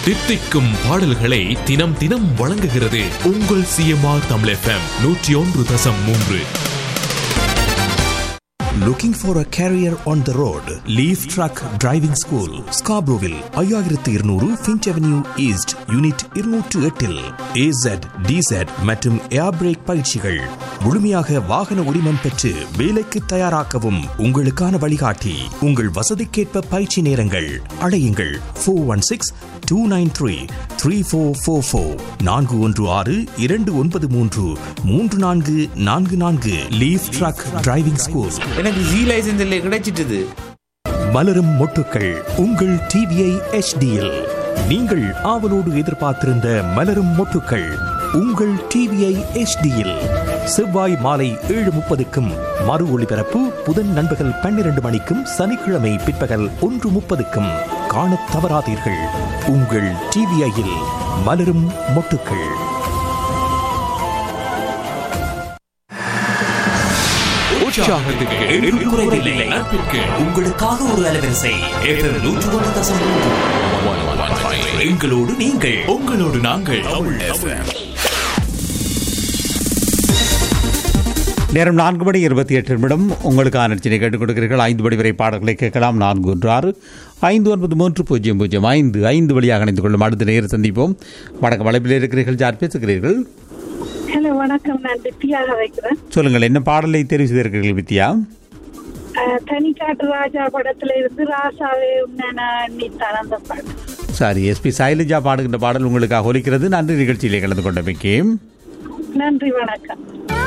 தித்திக்கும் பாடல்களை தினம் தினம் வழங்குகிறது உங்கள் சிஎம்ஆர் தமிழ் எஃப்எம் நூற்றி ஒன்று தசம் மூன்று Looking for a career on the road? Leaf Truck Driving School, Scarboroughville, ஐயாயிரத்து இருநூறு ஃபின்ச் அவென்யூ ஈஸ்ட் யூனிட் இருநூற்று எட்டில் ஏசட் டிசட் மற்றும் ஏர் பிரேக் பயிற்சிகள் முழுமையாக வாகன உரிமம் பெற்று வேலைக்கு தயாராக்கவும் உங்களுக்கான வழிகாட்டி உங்கள் வசதிக்கேற்ப பயிற்சி நேரங்கள் அழையுங்கள் four one six two nine three three four four four நான்கு ஒன்று ஆறு இரண்டு ஒன்பது மூன்று மூன்று நான்கு நான்கு நான்கு லீஃப் ட்ரக் டிரைவிங் ஸ்கூல் எனக்கு ஜி லைசன்ஸ் இல்லை கிடைச்சிட்டுது மலரும் மொட்டுக்கள் உங்கள் டிவிஐ எச்டியில் நீங்கள் ஆவலோடு எதிர்பார்த்திருந்த மலரும் மொட்டுக்கள் உங்கள் டிவிஐ எச்டியில் செவ்வாய் மாலை ஏழு முப்பதுக்கும் மறு ஒளிபரப்பு புதன் நண்பகல் பன்னிரண்டு மணிக்கும் சனிக்கிழமை பிற்பகல் ஒன்று முப்பதுக்கும் காணத் தவறாதீர்கள் உங்கள் டிவிஐயில் மலரும் மொட்டுக்கள் உற்சாகத்துக்கு எண்ணில் குறைவில்லை. நட்பிற்கு உங்களுக்காக ஒரு அலைவரிசை நூற்று ஒன்று தசம் எங்களோடு நீங்கள் உங்களோடு நாங்கள் நேரம் நான்கு மணி இருபத்தி எட்டு நிமிடம் உங்களுக்கான நிகழ்ச்சியை கேட்டுக் கொடுக்கிறீர்கள் ஐந்து மணி வரை பாடல்களை கேட்கலாம் நான்கு ஒன்று ஆறு ஐந்து ஒன்பது மூன்று பூஜ்ஜியம் பூஜ்ஜியம் ஐந்து ஐந்து வழியாக இணைந்து கொள்ளும் அடுத்த நேரம் சந்திப்போம் வணக்கம் வளைப்பில் இருக்கிறீர்கள் யார் பேசுகிறீர்கள் ஹலோ வணக்கம் நான் வித்தியாக வைக்கிறேன் சொல்லுங்கள் என்ன பாடலை தெரிவு செய்திருக்கிறீர்கள் வித்யா அஹ், தனிக்காட்டு ராஜா படத்துல இருந்து ராசாவே உன்னை நான் எண்ணித்தான் அந்த பாடம் சாரி எஸ்பி சைலஜா பாடுகின்ற பாடல் உங்களுக்காக ஒலிக்கிறது நன்றி நிகழ்ச்சியிலே கலந்து கொண்டமைக்கு நன்றி வணக்கம்